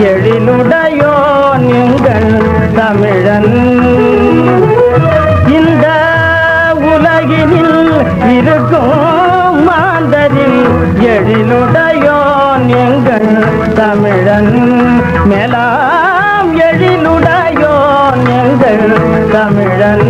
எழிலுடையோ நீங்கள் தமிழன் இந்த உலகினில் இருக்கும் மாந்தரில் எழிலுடையோ நீங்கள் தமிழன் மேலாம் எழிலுடையோ நீங்கள் தமிழன்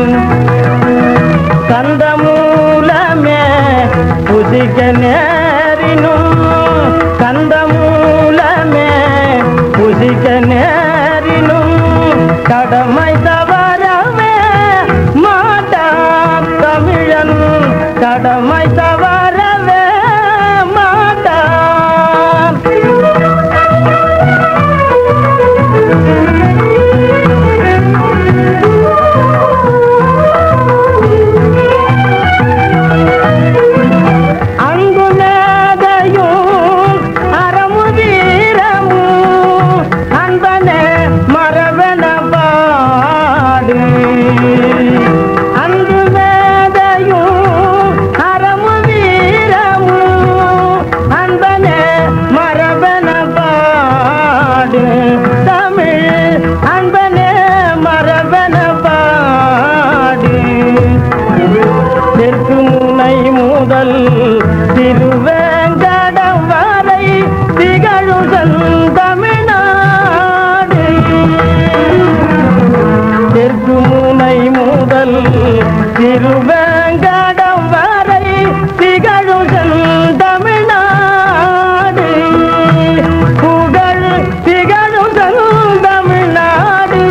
கந்த மூலமே புதிக்க நேரினும் கந்த மூலமே புதிக்க நேரினும் கடமை தவறவே மாட்டான் தமிழன் கடமை தவறவே மாட்டான் அங்கு மேதையும் அறமு வீரமும் அன்பனே மரபன பாடு அங்கு மேதையும் அறமு வீரமும் அன்பனே மரபன பாடு தமிழ் அன்பனே மரபன பாடு தெற்கு முனை முதல் திருவேங்கடம் வரை திகழும் செந்தமிழ்நாடு தெற்கு முனை முதல் திருவேங்கடம் வரை திகழும் செந்தமிழ்நாடு புகழ் திகழும் செந்தமிழ்நாடு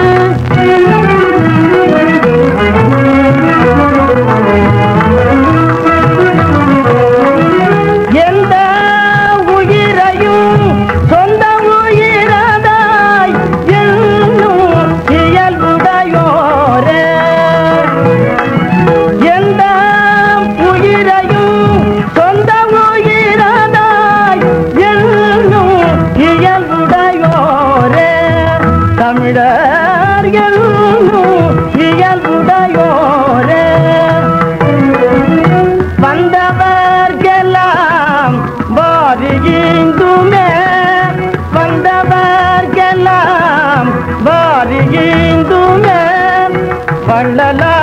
எந்த உயிரையும் சொந்த உயிரதாய் என்னும் இயல்புடையோரே எந்த உயிரையும் சொந்த உயிரதாய் என்னும் இயல்புடையோரே தமிழர் என்னும் இயல்புடையோரே வந்தவர்க்கெல்லாம் பாரிகிந்துமே வந்தவர்க்கெல்லாம் பாரிகிந்துமே வள்ளலா